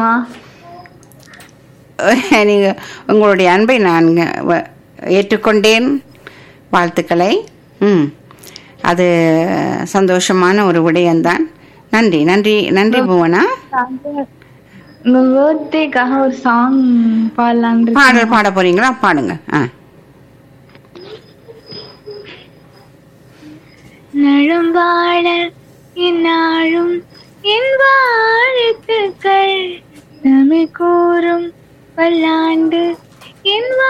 பாடணுமா நீங்கள் உங்களுடைய அன்பை நான் வ- ஏற்றுக்கொண்டேன் வாழ்த்துக்களை ம் அது சந்தோஷமான ஒரு விடயம்தான் நன்றி நன்றி நன்றி புவனா உங்க பர்த்டேக்காக ஒரு சாங் பாடலான்னு பாடல் பாட போறீங்களா பாடுங்க ஆ நலம் வாழ இந்நாளும் என் வாழ்த்துக்கள் தமிழ் கூறும் பல்லாண்டு என்